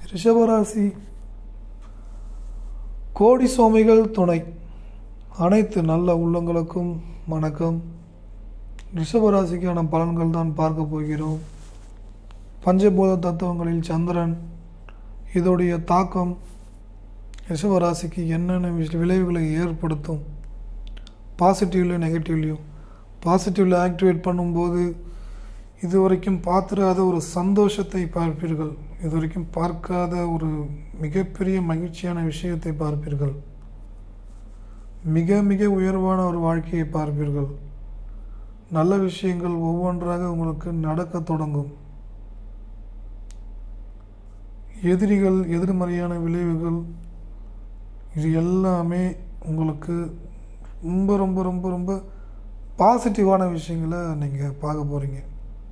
ரிஷபராசி கோடி சுவாமிகள் துணை அனைத்து நல்ல உள்ளங்களுக்கும் வணக்கம் ரிஷபராசிக்கான பலன்கள் தான் பார்க்க போகிறோம் பஞ்சபூத தத்துவங்களில் சந்திரன் இதோடைய தாக்கம் ரிஷபராசிக்கு என்னென்ன விஷ- விளைவுகளை ஏற்படுத்தும் பாசிட்டிவ்லையும் நெகட்டிவ்லையும் பாசிட்டிவில் ஆக்டிவேட் பண்ணும்போது இதுவரைக்கும் பார்த்திராத ஒரு சந்தோஷத்தை பார்ப்பீர்கள் இதுவரைக்கும் பார்க்காத ஒரு மிகப்பெரிய மகிழ்ச்சியான விஷயத்தை பார்ப்பீர்கள் மிக மிக உயர்வான ஒரு வாழ்க்கையை பார்ப்பீர்கள் நல்ல விஷயங்கள் ஒவ்வொன்றாக உங்களுக்கு நடக்கத் தொடங்கும் எதிரிகள் எதிர்மறையான விளைவுகள் இது எல்லாமே உங்களுக்கு ரொம்ப ரொம்ப ரொம்ப ரொம்ப பாசிட்டிவான விஷயங்களை நீங்கள் பார்க்க போகிறீங்க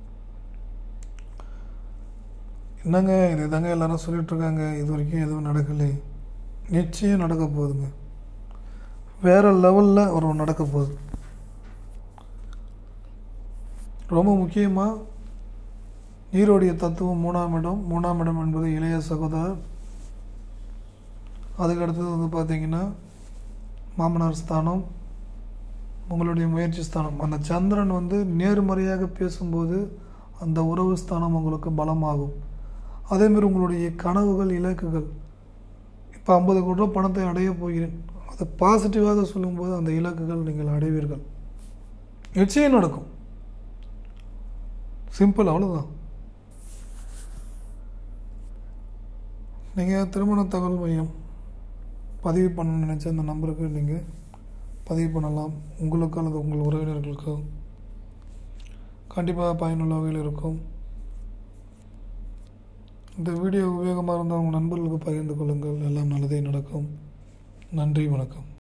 என்னங்க இது தாங்க எல்லாரும் சொல்லிட்டு இருக்காங்க இது வரைக்கும் எதுவும் நடக்கலை நிச்சயம் நடக்க போகுதுங்க வேறு லெவலில் ஒரு நடக்க போகுது ரொம்ப முக்கியமாக நீரோடைய தத்துவம் மூணாம் இடம் மூணாம் இடம் என்பது இளைய சகோதரர் அதுக்கு அடுத்தது வந்து பார்த்தீங்கன்னா மாமனார் ஸ்தானம் உங்களுடைய முயற்சி ஸ்தானம் அந்த சந்திரன் வந்து நேர்மறையாக பேசும்போது அந்த உறவு ஸ்தானம் உங்களுக்கு பலமாகும் அதேமாரி உங்களுடைய கனவுகள் இலக்குகள் இப்போ ஐம்பது கோடி ரூபா பணத்தை அடைய போகிறேன் அதை பாசிட்டிவாக சொல்லும்போது அந்த இலக்குகள் நீங்கள் அடைவீர்கள் நிச்சயம் நடக்கும் சிம்பிள் அவ்வளோதான் நீங்கள் திருமண தகவல் மையம் பதிவு பண்ணணும்னு நினச்ச அந்த நம்பருக்கு நீங்கள் பதிவு பண்ணலாம் உங்களுக்கோ அல்லது உங்கள் உறவினர்களுக்கோ கண்டிப்பாக பயனுள்ள வகையில் இருக்கும் இந்த வீடியோ உபயோகமாக இருந்தால் உங்கள் நண்பர்களுக்கு பகிர்ந்து கொள்ளுங்கள் எல்லாம் நல்லதே நடக்கும் நன்றி வணக்கம்